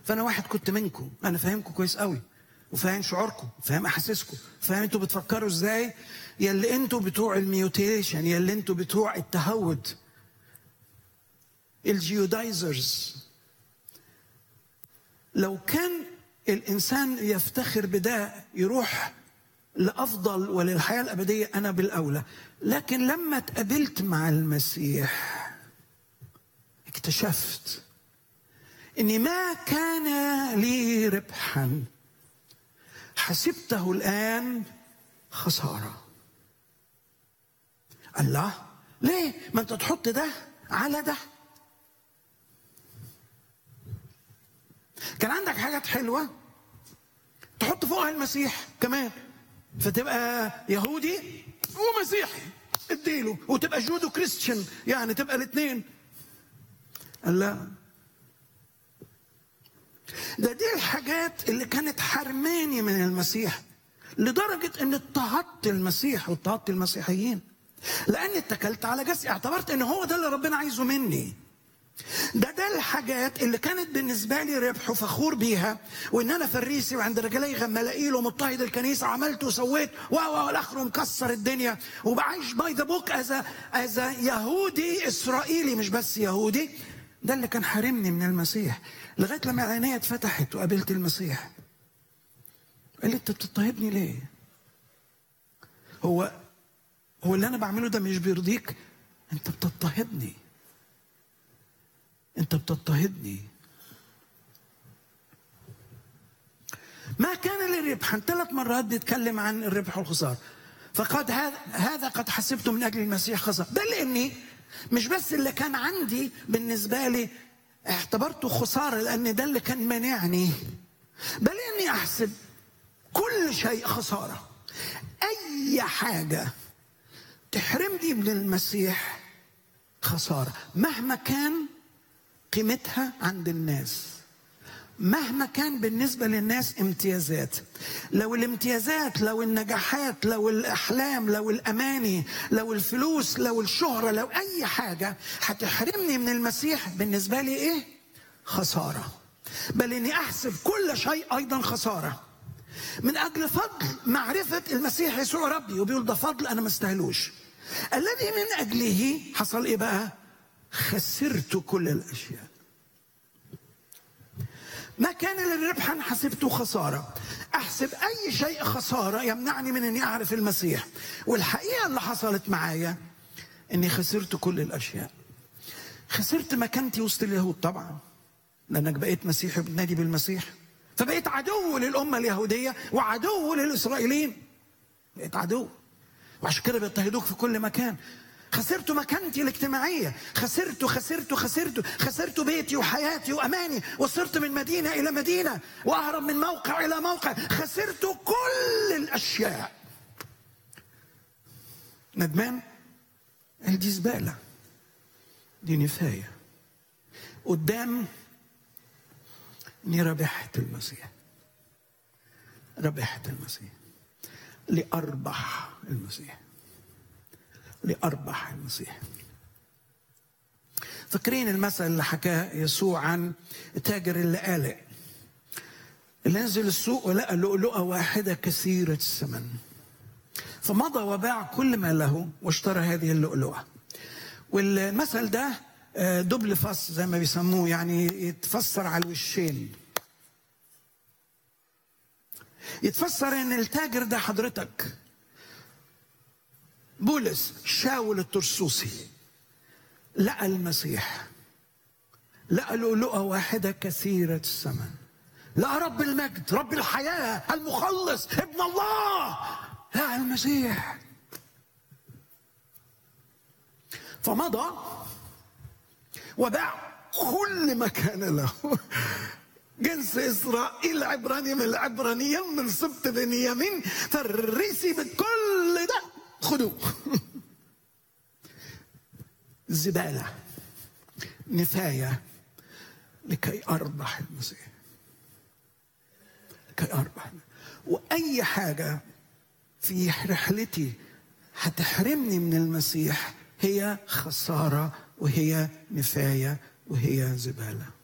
فانا واحد كنت منكم انا فاهمكم كويس قوي وفاهم شعوركم فاهم احاسيسكم فاهم انتوا بتفكروا ازاي يا اللي انتوا بتوع الميوتيشن يا اللي انتوا بتوع التهود الجيودايزرز لو كان الانسان يفتخر بده يروح لافضل وللحياه الابديه انا بالاولى لكن لما اتقابلت مع المسيح اكتشفت اني ما كان لي ربحا حسبته الان خساره الله ليه ما انت تحط ده على ده كان عندك حاجات حلوه تحط فوقها المسيح كمان فتبقى يهودي ومسيحي اديله وتبقى جودو كريستيان يعني تبقى الاثنين قال لا ده دي الحاجات اللي كانت حرماني من المسيح لدرجة ان اضطهدت المسيح واضطهدت المسيحيين لاني اتكلت على جسدي اعتبرت ان هو ده اللي ربنا عايزه مني ده ده الحاجات اللي كانت بالنسبه لي ربح وفخور بيها وان انا فريسي وعند رجلي غملائيل ومضطهد الكنيسه عملت وسويت و والاخر ومكسر الدنيا وبعيش باي ذا بوك از از يهودي اسرائيلي مش بس يهودي ده اللي كان حارمني من المسيح لغايه لما عينيا اتفتحت وقابلت المسيح قال لي انت بتضطهدني ليه؟ هو هو اللي انا بعمله ده مش بيرضيك؟ انت بتضطهدني انت بتضطهدني ما كان لي ربحا ثلاث مرات بيتكلم عن الربح والخساره فقد هذا هذا قد حسبته من اجل المسيح خساره ده لاني مش بس اللي كان عندي بالنسبه لي اعتبرته خساره لان ده اللي كان مانعني بل اني احسب كل شيء خساره اي حاجه تحرمني من المسيح خساره مهما كان قيمتها عند الناس مهما كان بالنسبه للناس امتيازات لو الامتيازات لو النجاحات لو الاحلام لو الاماني لو الفلوس لو الشهره لو اي حاجه هتحرمني من المسيح بالنسبه لي ايه خساره بل اني احسب كل شيء ايضا خساره من اجل فضل معرفه المسيح يسوع ربي وبيقول ده فضل انا ما استاهلوش الذي من اجله حصل ايه بقى خسرت كل الاشياء ما كان للربح حسبته خسارة أحسب أي شيء خسارة يمنعني من أني أعرف المسيح والحقيقة اللي حصلت معايا أني خسرت كل الأشياء خسرت مكانتي وسط اليهود طبعا لأنك بقيت مسيحي وبتنادي بالمسيح فبقيت عدو للأمة اليهودية وعدو للإسرائيليين بقيت عدو وعشان كده بيضطهدوك في كل مكان خسرت مكانتي الاجتماعية خسرت خسرت خسرت خسرت بيتي وحياتي وأماني وصرت من مدينة إلى مدينة وأهرب من موقع إلى موقع خسرت كل الأشياء ندمان دي زبالة دي نفاية قدام اني ربحت المسيح ربحت المسيح لأربح المسيح لأربح المسيح فاكرين المثل اللي حكاه يسوع عن التاجر اللي قالق اللي نزل السوق ولقى لؤلؤة واحدة كثيرة الثمن فمضى وباع كل ما له واشترى هذه اللؤلؤة والمثل ده دبل فص زي ما بيسموه يعني يتفسر على الوشين يتفسر ان التاجر ده حضرتك بولس شاول الترسوسي لقى المسيح لقى لؤلؤة واحدة كثيرة الثمن لقى رب المجد رب الحياة المخلص ابن الله لقى المسيح فمضى وباع كل ما كان له جنس اسرائيل عبراني من العبرانيين من سبط بنيامين فريسي بكل ده خدوه زبالة نفاية لكي أربح المسيح لكي أربح وأي حاجة في رحلتي هتحرمني من المسيح هي خسارة وهي نفاية وهي زبالة